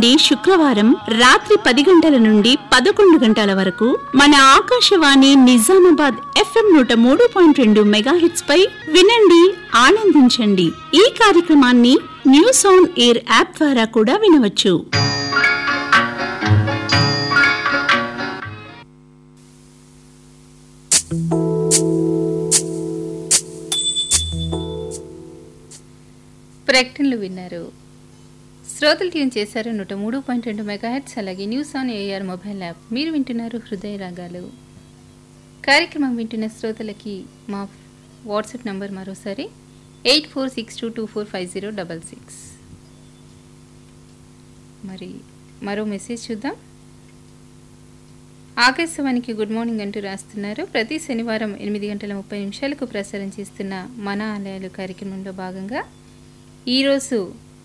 నుండి శుక్రవారం రాత్రి పది గంటల నుండి పదకొండు గంటల వరకు మన ఆకాశవాణి నిజామాబాద్ ఎఫ్ఎం నూట మూడు పాయింట్ రెండు మెగాహెట్స్ పై వినండి ఆనందించండి ఈ కార్యక్రమాన్ని న్యూస్ ఆన్ ఎయిర్ యాప్ ద్వారా కూడా వినవచ్చు ప్రకటనలు విన్నారు శ్రోతలు ట్యూన్ చేశారు నూట మూడు పాయింట్ రెండు మెగాహెట్స్ అలాగే news on AIR mobile app మీరు వింటున్నారు హృదయ రాగాలు కార్యక్రమం వింటున్న శ్రోతలకి మా వాట్సాప్ నంబర్ మరోసారి eight four six two two four five zero double six మరి మరో మెసేజ్ చూద్దాం ఆకాశవాణికి గుడ్ మార్నింగ్ అంటూ రాస్తున్నారు ప్రతి శనివారం ఎనిమిది గంటల ముప్పై నిమిషాలకు ప్రసారం చేస్తున్న మన ఆలయాలు కార్యక్రమంలో భాగంగా ఈరోజు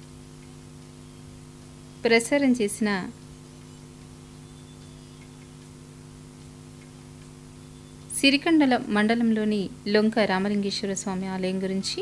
ప్రసారం చేసిన సిరికండల మండలంలోని లొంక రామలింగేశ్వర స్వామి ఆలయం గురించి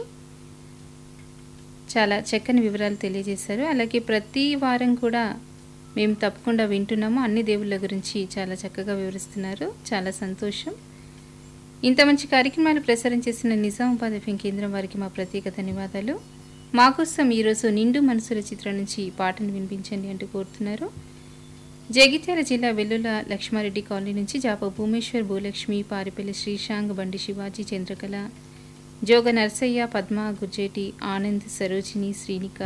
చాలా చక్కని వివరాలు తెలియజేశారు అలాగే ప్రతి వారం కూడా మేము తప్పకుండా వింటున్నాము అన్ని దేవుళ్ళ గురించి చాలా చక్కగా వివరిస్తున్నారు చాలా సంతోషం ఇంత మంచి కార్యక్రమాలు ప్రసారం చేసిన నిజామాబాద్ ఎఫ్ఎం కేంద్రం వారికి మా ప్రత్యేక ధన్యవాదాలు మా కోసం ఈరోజు నిండు మనసుల చిత్రం నుంచి ఈ పాటను వినిపించండి అంటూ కోరుతున్నారు జగిత్యాల జిల్లా వెల్లుల లక్ష్మారెడ్డి కాలనీ నుంచి జాప భూమేశ్వర్ భూలక్ష్మి పారిపల్లి శ్రీశాంగ్ బండి శివాజీ చంద్రకళ జోగ నర్సయ్య పద్మ గుజ్జేటి ఆనంద్ సరోజిని శ్రీనిక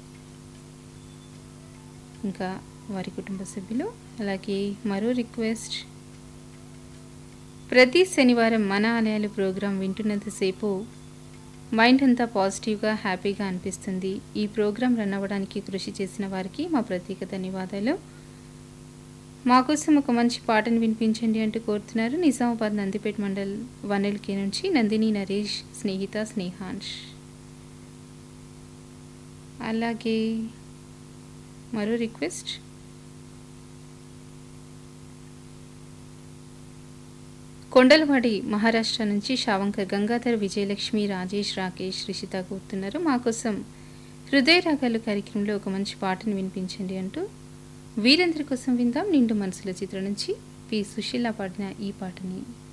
ఇంకా వారి కుటుంబ సభ్యులు అలాగే మరో రిక్వెస్ట్ ప్రతి శనివారం మన ఆలయాలు ప్రోగ్రాం వింటున్నంతసేపు మైండ్ అంతా పాజిటివ్గా హ్యాపీగా అనిపిస్తుంది ఈ ప్రోగ్రాం రన్ అవ్వడానికి కృషి చేసిన వారికి మా ప్రత్యేక ధన్యవాదాలు మా కోసం ఒక మంచి పాటను వినిపించండి అంటూ కోరుతున్నారు నిజామాబాద్ నందిపేట మండల్ వనెల్కే నుంచి నందిని నరేష్ స్నేహిత స్నేహాంష్ అలాగే మరో రిక్వెస్ట్ కొండలవాడి మహారాష్ట్ర నుంచి శావంకర్ గంగాధర్ విజయలక్ష్మి రాజేష్ రాకేష్ రిషిత కోరుతున్నారు మా కోసం హృదయ రాగాలు కార్యక్రమంలో ఒక మంచి పాటను వినిపించండి అంటూ వీరందరి కోసం విందాం నిండు మనసుల చిత్రం నుంచి పి సుశీల పాడిన ఈ పాటని